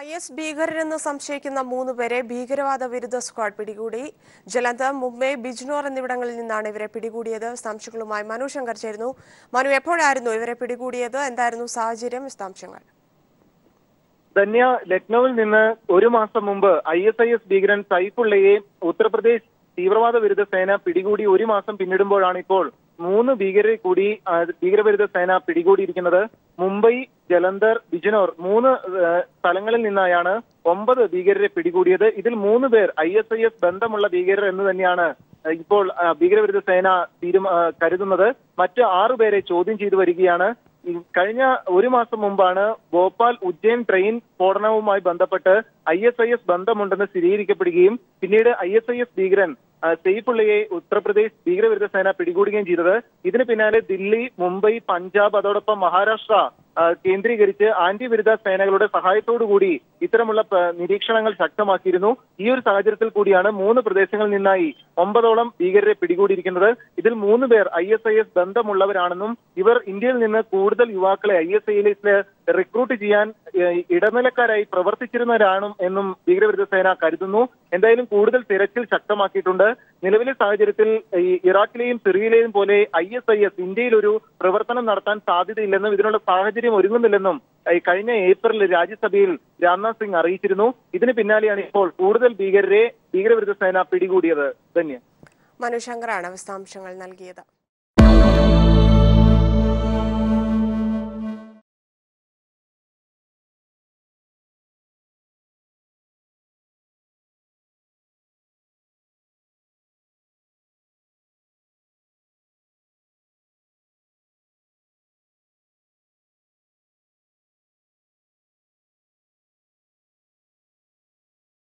I S ഭീകരരെന്ന് സംശയിക്കുന്ന മൂന്ന് പേരെ ഭീകരവാദ വിരുദ്ധ സ്ക്വാഡ് പിടികൂടി ജലന്ധർ മുംബൈ ബിജ്നോർ എന്നിവിടങ്ങളിൽ നിന്നാണ് ഇവരെ പിടികൂടിയത് വിശദാംശങ്ങളുമായി മനു ശങ്കർ ചേരുന്നു മനു എപ്പോഴായിരുന്നു ഇവരെ പിടികൂടിയത് എന്തായിരുന്നു സാഹചര്യം വിശദാംശങ്ങൾ ധന്യ ലക്നൌവിൽ നിന്ന് ഒരു മാസം മുമ്പ് ഐ എസ് ഐ എസ് ഭീകരൻ സൈഫുള്ളയെ ഉത്തർപ്രദേശ് തീവ്രവാദ വിരുദ്ധ സേന പിടികൂടി ഒരു മാസം പിന്നിടുമ്പോഴാണ് ഇപ്പോൾ മൂന്ന് ഭീകരരെ കൂടി ആ, ഭീകരവിരുദ്ധ സേന പിടികൂടിയിരിക്കുന്നത് മുംബൈ ജലന്ധർ ബിജനോർ മൂന്ന് ആ, സ്ഥലങ്ങളിൽ നിന്നായാണ് ഒമ്പത് ഭീകരരെ പിടികൂടിയത് ഇതിൽ മൂന്ന് പേർ ഐ എസ് ഐ എസ് ബന്ധമുള്ള ഭീകരർ എന്ന് തന്നെയാണ് ആ, ഇപ്പോൾ ആ, ഭീകരവിരുദ്ധ സേന തീരുമാ ആ, കരുതുന്നത് മറ്റ് ആറു പേരെ ചോദ്യം ചെയ്തു വരികയാണ് ഈ കഴിഞ്ഞ ഒരു മാസം മുമ്പാണ് ഭോപ്പാൽ ഉജ്ജയിൻ ട്രെയിൻ സ്ഫോടനവുമായി ബന്ധപ്പെട്ട് ഐ എസ് ഐ എസ് ബന്ധമുണ്ടെന്ന് സ്ഥിരീകരിക്കപ്പെടുകയും പിന്നീട് ഐ എസ് ഐ എസ് ഭീകരൻ ആ, സെയ്ഫുള്ളയെ ഉത്തർപ്രദേശ് ഭീകരവിരുദ്ധ സേന പിടികൂടുകയും ചെയ്തത് ഇതിന് പിന്നാലെ ദില്ലി മുംബൈ പഞ്ചാബ് അതോടൊപ്പം മഹാരാഷ്ട്ര ആ, കേന്ദ്രീകരിച്ച് ആന്റി വിരുദ്ധ സേനകളുടെ സഹായത്തോടു കൂടി ഇത്തരമുള്ള പ- നിരീക്ഷണങ്ങൾ ശക്തമാക്കിയിരുന്നു ഈ ഒരു സാഹചര്യത്തിൽ കൂടിയാണ് മൂന്ന് പ്രദേശങ്ങളിൽ നിന്നായി ഒമ്പതോളം ഭീകരരെ പിടികൂടിയിരിക്കുന്നത് ഇതിൽ മൂന്ന് പേർ ഐ എസ് ഐ എസ് ബന്ധമുള്ളവരാണെന്നും ഇവർ ഇന്ത്യയിൽ നിന്ന് കൂടുതൽ യുവാക്കളെ ഐ എസ് ഐയിലേക്ക് റിക്രൂട്ട് ചെയ്യാൻ ഏഹ്, ഇടനിലക്കാരായി പ്രവർത്തിച്ചിരുന്നവരാണും എന്നും ഭീകരവിരുദ്ധ സേന കരുതുന്നു എന്തായാലും കൂടുതൽ തിരച്ചിൽ ശക്തമാക്കിയിട്ടുണ്ട് നിലവിലെ സാഹചര്യത്തിൽ ഈ ഇറാഖിലെയും സിറിയയിലെയും പോലെ ഐ എസ് ഐ എസ് ഇന്ത്യയിൽ ഒരു പ്രവർത്തനം നടത്താൻ സാധ്യതയില്ലെന്നും ഇതിനുള്ള സാഹചര്യം ഒരുങ്ങുന്നില്ലെന്നും ഈ കഴിഞ്ഞ ഏപ്രിലിൽ രാജ്യസഭയിൽ രാംനാഥ് സിംഗ് അറിയിച്ചിരുന്നു ഇതിന് പിന്നാലെയാണ് ഇപ്പോൾ കൂടുതൽ ഭീകരരെ ഭീകരവിരുദ്ധ സേന പിടികൂടിയത് ധന്യ മനു ശങ്കറാണ് വിശദാംശങ്ങൾ നൽകിയത്